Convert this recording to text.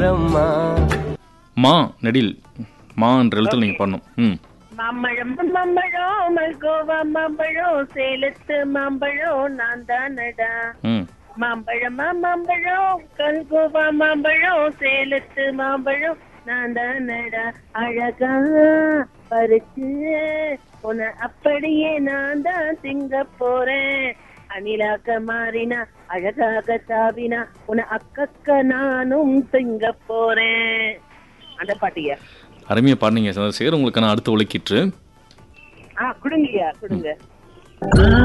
மாமரம்மா மா நெடில் மா என்ற எழுத்துல நீங்க பாடணும் ம் மாம்பழம் மாம்பழம் மல்கோவா மாம்பழம் சேலத்து மாம்பழம் நான் தானடா ம் மாம்பழம் மாம்பழம் கல்கோவா மாம்பழம் சேலத்து மாம்பழம் நான் தானடா அழகா பறிச்சு உன்னை அப்படியே நான் தான் திங்க போறேன் அணிலாக்க மாறினா அழகாக தாவினா உன்னை அக்கக்க நானும் திங்க போறேன் அந்த பாட்டியா அருமையா பாடுனீங்க சந்திரசேகர் உங்களுக்கான அடுத்த ஒலிக்கிற்று ஆ கொடுங்கய்யா கொடுங்க